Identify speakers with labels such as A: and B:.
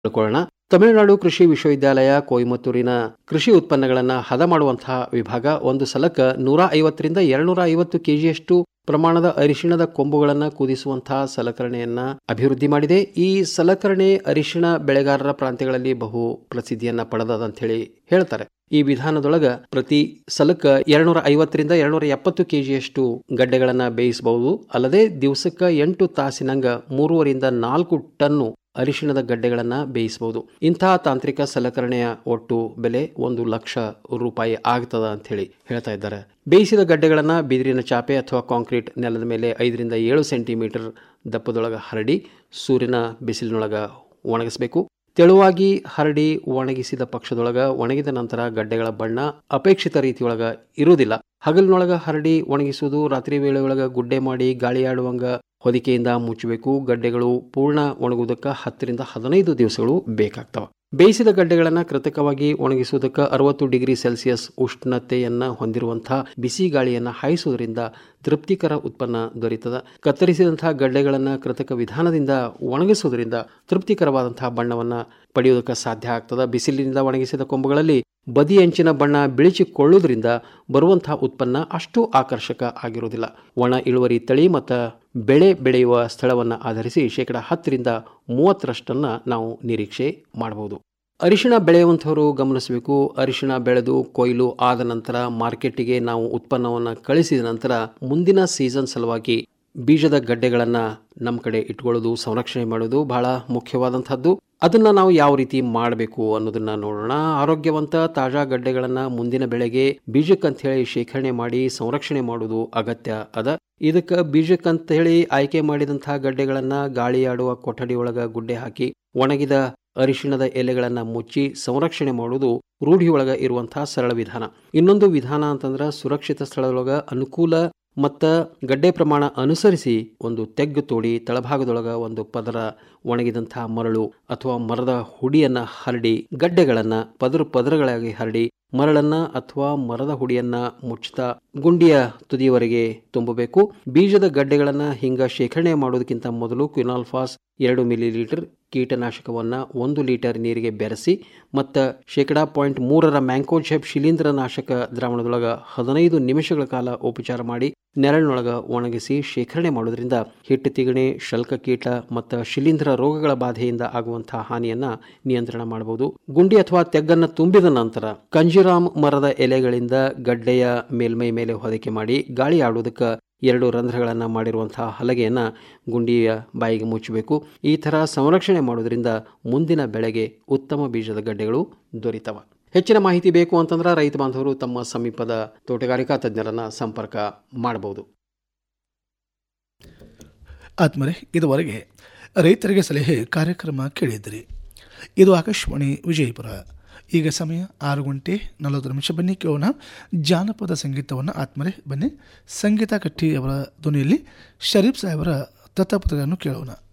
A: ತಿಳ್ಕೊಳ್ಳೋಣ ತಮಿಳುನಾಡು ಕೃಷಿ ವಿಶ್ವವಿದ್ಯಾಲಯ ಕೊಯಮತ್ತೂರಿನ ಕೃಷಿ ಉತ್ಪನ್ನಗಳನ್ನು ಹದ ಮಾಡುವಂತಹ ವಿಭಾಗ ಒಂದು ಸಲಕ್ಕ ನೂರ ಐವತ್ತರಿಂದ ಎರಡ್ನೂರ ಐವತ್ತು ಕೆಜಿಯಷ್ಟು ಪ್ರಮಾಣದ ಅರಿಶಿಣದ ಕೊಂಬುಗಳನ್ನು ಕುದಿಸುವಂತಹ ಸಲಕರಣೆಯನ್ನ ಅಭಿವೃದ್ಧಿ ಮಾಡಿದೆ ಈ ಸಲಕರಣೆ ಅರಿಶಿಣ ಬೆಳೆಗಾರರ ಪ್ರಾಂತ್ಯಗಳಲ್ಲಿ ಬಹು ಪ್ರಸಿದ್ಧಿಯನ್ನ ಪಡೆದದ ಅಂತ ಹೇಳಿ ಹೇಳ್ತಾರೆ ಈ ವಿಧಾನದೊಳಗ ಪ್ರತಿ ಸಲಕ್ಕ ಎರಡ್ನೂರ ಐವತ್ತರಿಂದ ಎರಡ್ನೂರ ಎಪ್ಪತ್ತು ಕೆಜಿಯಷ್ಟು ಗಡ್ಡೆಗಳನ್ನ ಬೇಯಿಸಬಹುದು ಅಲ್ಲದೆ ದಿವಸಕ್ಕ ಎಂಟು ತಾಸಿನಂಗ ಮೂರುವರಿಂದ ನಾಲ್ಕು ಟನ್ನು ಅರಿಶಿಣದ ಗಡ್ಡೆಗಳನ್ನ ಬೇಯಿಸಬಹುದು ಇಂತಹ ತಾಂತ್ರಿಕ ಸಲಕರಣೆಯ ಒಟ್ಟು ಬೆಲೆ ಒಂದು ಲಕ್ಷ ರೂಪಾಯಿ ಆಗ್ತದ ಅಂತ ಹೇಳಿ ಹೇಳ್ತಾ ಇದ್ದಾರೆ ಬೇಯಿಸಿದ ಗಡ್ಡೆಗಳನ್ನ ಬಿದಿರಿನ ಚಾಪೆ ಅಥವಾ ಕಾಂಕ್ರೀಟ್ ನೆಲದ ಮೇಲೆ ಐದರಿಂದ ಏಳು ಸೆಂಟಿಮೀಟರ್ ದಪ್ಪದೊಳಗ ಹರಡಿ ಸೂರ್ಯನ ಬಿಸಿಲಿನೊಳಗ ಒಣಗಿಸಬೇಕು ತೆಳುವಾಗಿ ಹರಡಿ ಒಣಗಿಸಿದ ಪಕ್ಷದೊಳಗ ಒಣಗಿದ ನಂತರ ಗಡ್ಡೆಗಳ ಬಣ್ಣ ಅಪೇಕ್ಷಿತ ರೀತಿಯೊಳಗ ಇರುವುದಿಲ್ಲ ಹಗಲಿನೊಳಗ ಹರಡಿ ಒಣಗಿಸುವುದು ರಾತ್ರಿ ವೇಳೆಯೊಳಗ ಗುಡ್ಡೆ ಮಾಡಿ ಗಾಳಿಯಾಡುವಂಗ ಹೊದಿಕೆಯಿಂದ ಮುಚ್ಚಬೇಕು ಗಡ್ಡೆಗಳು ಪೂರ್ಣ ಒಣಗುವುದಕ್ಕೆ ಹತ್ತರಿಂದ ಹದಿನೈದು ದಿವಸಗಳು ಬೇಕಾಗ್ತವೆ ಬೇಯಿಸಿದ ಗಡ್ಡೆಗಳನ್ನು ಕೃತಕವಾಗಿ ಒಣಗಿಸುವುದಕ್ಕೆ ಅರವತ್ತು ಡಿಗ್ರಿ ಸೆಲ್ಸಿಯಸ್ ಉಷ್ಣತೆಯನ್ನ ಹೊಂದಿರುವಂತಹ ಬಿಸಿ ಗಾಳಿಯನ್ನು ಹಾಯಿಸುವುದರಿಂದ ತೃಪ್ತಿಕರ ಉತ್ಪನ್ನ ದೊರೆಯುತ್ತದೆ ಕತ್ತರಿಸಿದಂತಹ ಗಡ್ಡೆಗಳನ್ನು ಕೃತಕ ವಿಧಾನದಿಂದ ಒಣಗಿಸುವುದರಿಂದ ತೃಪ್ತಿಕರವಾದಂತಹ ಬಣ್ಣವನ್ನು ಪಡೆಯುವುದಕ್ಕೆ ಸಾಧ್ಯ ಆಗ್ತದೆ ಬಿಸಿಲಿನಿಂದ ಒಣಗಿಸಿದ ಕೊಂಬುಗಳಲ್ಲಿ ಬದಿ ಅಂಚಿನ ಬಣ್ಣ ಬಿಳಿಚಿಕೊಳ್ಳುವುದರಿಂದ ಬರುವಂತಹ ಉತ್ಪನ್ನ ಅಷ್ಟು ಆಕರ್ಷಕ ಆಗಿರುವುದಿಲ್ಲ ಒಣ ಇಳುವರಿ ತಳಿ ಮತ್ತು ಬೆಳೆ ಬೆಳೆಯುವ ಸ್ಥಳವನ್ನು ಆಧರಿಸಿ ಶೇಕಡ ಹತ್ತರಿಂದ ಮೂವತ್ತರಷ್ಟನ್ನು ನಾವು ನಿರೀಕ್ಷೆ ಮಾಡಬಹುದು ಅರಿಶಿಣ ಬೆಳೆಯುವಂಥವರು ಗಮನಿಸಬೇಕು ಅರಿಶಿಣ ಬೆಳೆದು ಕೊಯ್ಲು ಆದ ನಂತರ ಮಾರ್ಕೆಟಿಗೆ ನಾವು ಉತ್ಪನ್ನವನ್ನು ಕಳಿಸಿದ ನಂತರ ಮುಂದಿನ ಸೀಸನ್ ಸಲುವಾಗಿ ಬೀಜದ ಗಡ್ಡೆಗಳನ್ನು ನಮ್ಮ ಕಡೆ ಇಟ್ಕೊಳ್ಳೋದು ಸಂರಕ್ಷಣೆ ಮಾಡೋದು ಬಹಳ ಮುಖ್ಯವಾದಂಥದ್ದು ಅದನ್ನ ನಾವು ಯಾವ ರೀತಿ ಮಾಡಬೇಕು ಅನ್ನೋದನ್ನ ನೋಡೋಣ ಆರೋಗ್ಯವಂತ ತಾಜಾ ಗಡ್ಡೆಗಳನ್ನ ಮುಂದಿನ ಬೆಳೆಗೆ ಬೀಜಕ್ಕಂತ ಹೇಳಿ ಶೇಖರಣೆ ಮಾಡಿ ಸಂರಕ್ಷಣೆ ಮಾಡುವುದು ಅಗತ್ಯ ಅದ ಇದಕ್ಕೆ ಬೀಜಕ್ಕಂತ ಹೇಳಿ ಆಯ್ಕೆ ಮಾಡಿದಂತಹ ಗಡ್ಡೆಗಳನ್ನ ಗಾಳಿಯಾಡುವ ಕೊಠಡಿ ಒಳಗ ಗುಡ್ಡೆ ಹಾಕಿ ಒಣಗಿದ ಅರಿಶಿಣದ ಎಲೆಗಳನ್ನ ಮುಚ್ಚಿ ಸಂರಕ್ಷಣೆ ಮಾಡುವುದು ರೂಢಿಯೊಳಗ ಇರುವಂತಹ ಸರಳ ವಿಧಾನ ಇನ್ನೊಂದು ವಿಧಾನ ಅಂತಂದ್ರೆ ಸುರಕ್ಷಿತ ಸ್ಥಳದೊಳಗ ಅನುಕೂಲ ಮತ್ತು ಗಡ್ಡೆ ಪ್ರಮಾಣ ಅನುಸರಿಸಿ ಒಂದು ತೆಗ್ಗು ತೋಡಿ ತಳಭಾಗದೊಳಗ ಒಂದು ಪದರ ಒಣಗಿದಂತಹ ಮರಳು ಅಥವಾ ಮರದ ಹುಡಿಯನ್ನ ಹರಡಿ ಗಡ್ಡೆಗಳನ್ನ ಪದರ ಪದರಗಳಾಗಿ ಹರಡಿ ಮರಳನ್ನ ಅಥವಾ ಮರದ ಹುಡಿಯನ್ನ ಮುಚ್ಚುತ್ತಾ ಗುಂಡಿಯ ತುದಿಯವರೆಗೆ ತುಂಬಬೇಕು ಬೀಜದ ಗಡ್ಡೆಗಳನ್ನ ಹಿಂಗ ಶೇಖರಣೆ ಮಾಡೋದಕ್ಕಿಂತ ಮೊದಲು ಕ್ವಿನಾಲ್ಫಾಸ್ ಎರಡು ಮಿಲಿ ಲೀಟರ್ ಕೀಟನಾಶಕವನ್ನ ಒಂದು ಲೀಟರ್ ನೀರಿಗೆ ಬೆರೆಸಿ ಮತ್ತು ಶೇಕಡಾ ಪಾಯಿಂಟ್ ಮೂರರ ಮ್ಯಾಂಕೋಜೆಬ್ ಶಿಲೀಂಧ್ರ ನಾಶಕ ದ್ರಾವಣದೊಳಗ ಹದಿನೈದು ನಿಮಿಷಗಳ ಕಾಲ ಉಪಚಾರ ಮಾಡಿ ನೆರಳಿನೊಳಗ ಒಣಗಿಸಿ ಶೇಖರಣೆ ಮಾಡೋದ್ರಿಂದ ಹಿಟ್ಟು ತಿಗಣೆ ಶಲ್ಕ ಕೀಟ ಮತ್ತು ಶಿಲೀಂಧ್ರ ರೋಗಗಳ ಬಾಧೆಯಿಂದ ಆಗುವಂತಹ ಹಾನಿಯನ್ನ ನಿಯಂತ್ರಣ ಮಾಡಬಹುದು ಗುಂಡಿ ಅಥವಾ ತೆಗ್ಗನ್ನು ತುಂಬಿದ ನಂತರ ಕಂಜಿರಾಮ್ ಮರದ ಎಲೆಗಳಿಂದ ಗಡ್ಡೆಯ ಮೇಲ್ಮೈ ಮೇಲೆ ಹೊದಿಕೆ ಮಾಡಿ ಗಾಳಿ ಆಡುವುದಕ್ಕೆ ಎರಡು ರಂಧ್ರಗಳನ್ನು ಮಾಡಿರುವಂತಹ ಹಲಗೆಯನ್ನು ಗುಂಡಿಯ ಬಾಯಿಗೆ ಮುಚ್ಚಬೇಕು ಈ ಥರ ಸಂರಕ್ಷಣೆ ಮಾಡೋದ್ರಿಂದ ಮುಂದಿನ ಬೆಳೆಗೆ ಉತ್ತಮ ಬೀಜದ ಗಡ್ಡೆಗಳು ದೊರೀತವ ಹೆಚ್ಚಿನ ಮಾಹಿತಿ ಬೇಕು ಅಂತಂದ್ರೆ ರೈತ ಬಾಂಧವರು ತಮ್ಮ ಸಮೀಪದ ತೋಟಗಾರಿಕಾ ತಜ್ಞರನ್ನ ಸಂಪರ್ಕ ಮಾಡಬಹುದು
B: ಆತ್ಮರೆ ಇದುವರೆಗೆ ರೈತರಿಗೆ ಸಲಹೆ ಕಾರ್ಯಕ್ರಮ ಕೇಳಿದ್ರಿ ಇದು ಆಕಾಶವಾಣಿ ವಿಜಯಪುರ ಈಗ ಸಮಯ ಆರು ಗಂಟೆ ನಲವತ್ತು ನಿಮಿಷ ಬನ್ನಿ ಕೇಳೋಣ ಜಾನಪದ ಸಂಗೀತವನ್ನು ಆತ್ಮರೆ ಬನ್ನಿ ಸಂಗೀತ ಕಟ್ಟಿ ಅವರ ಧ್ವನಿಯಲ್ಲಿ ಶರೀಫ್ ಸಾಹೇಬರ ತತ್ವಪತ್ರಗಳನ್ನು ಕೇಳೋಣ